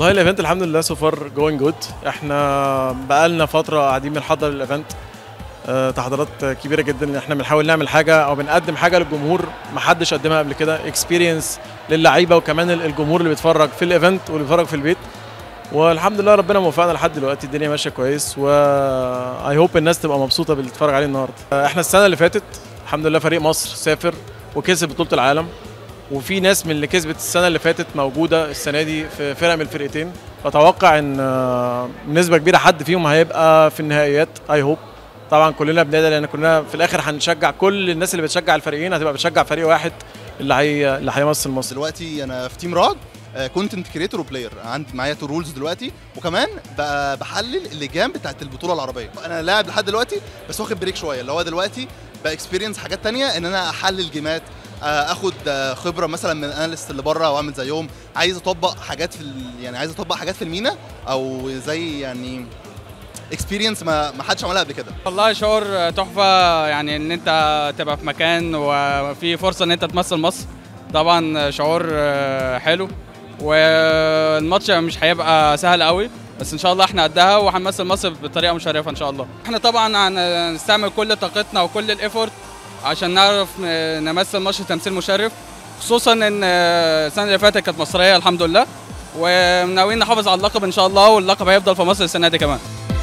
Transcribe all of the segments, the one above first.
والله الايفنت الحمد لله سو فار جوينج جود احنا بقالنا فتره قاعدين بنحضر الايفنت آه، تحضيرات كبيره جدا ان احنا بنحاول نعمل حاجه او بنقدم حاجه للجمهور ما حدش قدمها قبل كده اكسبيرينس للعيبه وكمان الجمهور اللي بيتفرج في الايفنت واللي بيتفرج في البيت والحمد لله ربنا موفقنا لحد دلوقتي الدنيا ماشيه كويس و اي هوب الناس تبقى مبسوطه باللي بتتفرج عليه النهارده آه، احنا السنه اللي فاتت الحمد لله فريق مصر سافر وكسب بطوله العالم وفي ناس من اللي كسبت السنه اللي فاتت موجوده السنه دي في فرق من الفرقتين اتوقع ان آه، نسبه كبيره حد فيهم هيبقى في النهائيات اي هوب طبعا كلنا بندعي لان كلنا في الاخر هنشجع كل الناس اللي بتشجع الفريقين هتبقى بتشجع فريق واحد اللي هي اللي هيمثل مصر دلوقتي انا في تيم رعد كونتنت كريتور وبلاير عندي معايا تو رولز دلوقتي وكمان ب- بحلل اللجان بتاعت البطوله العربيه انا لاعب لحد دلوقتي بس واخد بريك شويه اللي هو دلوقتي باكسبيرينس حاجات تانية ان انا احلل جيمات آه، اخد آه، خبره مثلا من الاناليست اللي بره واعمل زيهم عايز اطبق حاجات في ال- يعني عايز اطبق حاجات في المينا او زي يعني اكسبيرينس ما ما حدش عملها قبل كده والله شعور تحفة يعني ان انت تبقى في مكان وفي فرصة ان انت تمثل مصر طبعا شعور حلو والماتش مش هيبقى سهل قوي بس ان شاء الله احنا قدها وهنمثل مصر بطريقة مشرفة ان شاء الله احنا طبعا هنستعمل كل طاقتنا وكل الايفورت عشان نعرف نمثل ماتش تمثيل مشرف خصوصا ان السنة اللي فاتت كانت مصرية الحمد لله وناويين نحافظ على اللقب ان شاء الله واللقب هيفضل في مصر السنة دي كمان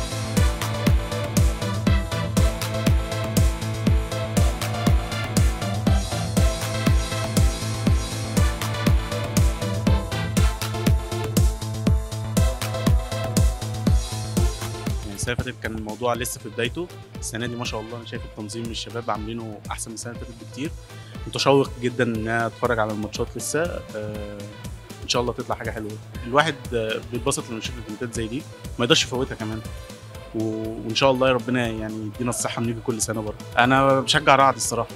يعني السنه اللي فاتت كان الموضوع لسه في بدايته السنه دي ما شاء الله انا شايف التنظيم من الشباب عاملينه احسن من السنه اللي فاتت بكتير متشوق جدا ان انا اتفرج على الماتشات لسه آه، ان شاء الله تطلع حاجه حلوه الواحد آه، بيتبسط لما يشوف ايفنتات زي دي ما يقدرش يفوتها كمان و- وان شاء الله ربنا يعني يدينا الصحه ونيجي كل سنه برضه انا بشجع رعد الصراحه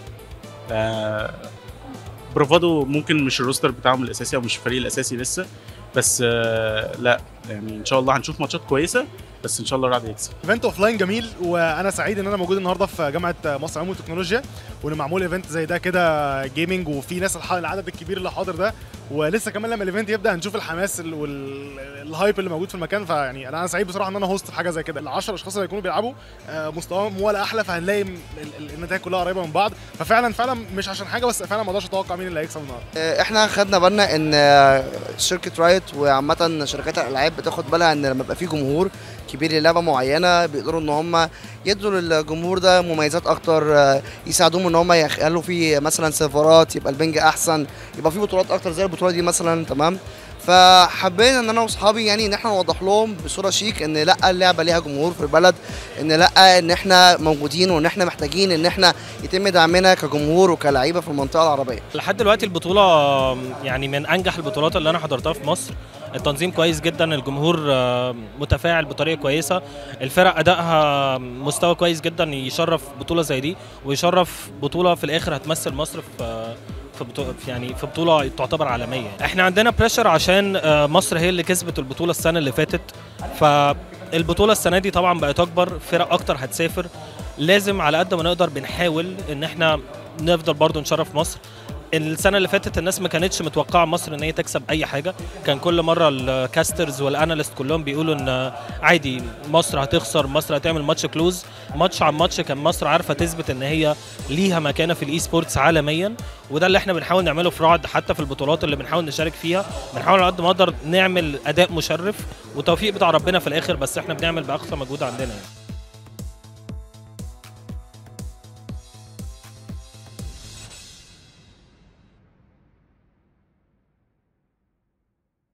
آه، برافادو ممكن مش الروستر بتاعهم الاساسي او مش الفريق الاساسي لسه بس آه، لا يعني ان شاء الله هنشوف ماتشات كويسه بس ان شاء الله رعد يكسب ايفنت اوف لاين جميل وانا سعيد ان انا موجود النهارده في جامعه مصر علوم والتكنولوجيا وان معمول ايفنت زي ده كده جيمنج وفي ناس الح- العدد الكبير اللي حاضر ده ولسه كمان لما الايفنت يبدا هنشوف الحماس ال- والهايب اللي موجود في المكان فيعني انا سعيد بصراحه ان انا هوست في حاجه زي كده ال 10 اشخاص اللي هيكونوا بيلعبوا آه، مستواهم ولا احلى فهنلاقي م- ال- ال- النتائج كلها قريبه من بعض ففعلا فعلا مش عشان حاجه بس فعلا ما اقدرش اتوقع مين اللي هيكسب النهارده احنا خدنا بالنا ان آه، شركه رايت وعامه شركات الالعاب بتاخد بالها ان لما يبقى في جمهور كبير للعبه معينه بيقدروا ان هم يدوا للجمهور ده مميزات اكتر آه، يساعدوهم ان هم يخلوا في مثلا سيرفرات يبقى البنج احسن يبقى في بطولات اكتر زي البطوله دي مثلا تمام فحبينا ان انا واصحابي يعني ان احنا نوضح لهم بصوره شيك ان لا اللعبه ليها جمهور في البلد ان لا ان احنا موجودين وان احنا محتاجين ان احنا يتم دعمنا كجمهور وكلعيبه في المنطقه العربيه لحد دلوقتي البطولة يعني من أنجح البطولات اللي أنا حضرتها في مصر التنظيم كويس جدا الجمهور آه، متفاعل بطريقة كويسة الفرق أدائها مستوى كويس جدا يشرف بطولة زي دي ويشرف بطولة في الآخر هتمثل مصر في في بطولة يعني في بطولة تعتبر عالمية احنا عندنا بريشر عشان آه، مصر هي اللي كسبت البطولة السنة اللي فاتت فالبطولة السنة دي طبعا بقت أكبر فرق أكتر هتسافر لازم على قد ما نقدر بنحاول ان احنا نفضل برضو نشرف مصر السنه اللي فاتت الناس ما كانتش متوقعه مصر ان هي تكسب اي حاجه كان كل مره الكاسترز والاناليست كلهم بيقولوا ان عادي مصر هتخسر مصر هتعمل ماتش كلوز ماتش عن ماتش كان مصر عارفه تثبت ان هي ليها مكانه في الاي سبورتس عالميا وده اللي احنا بنحاول نعمله في رعد حتى في البطولات اللي بنحاول نشارك فيها بنحاول على قد ما نقدر نعمل اداء مشرف وتوفيق بتاع ربنا في الاخر بس احنا بنعمل باقصى مجهود عندنا يعني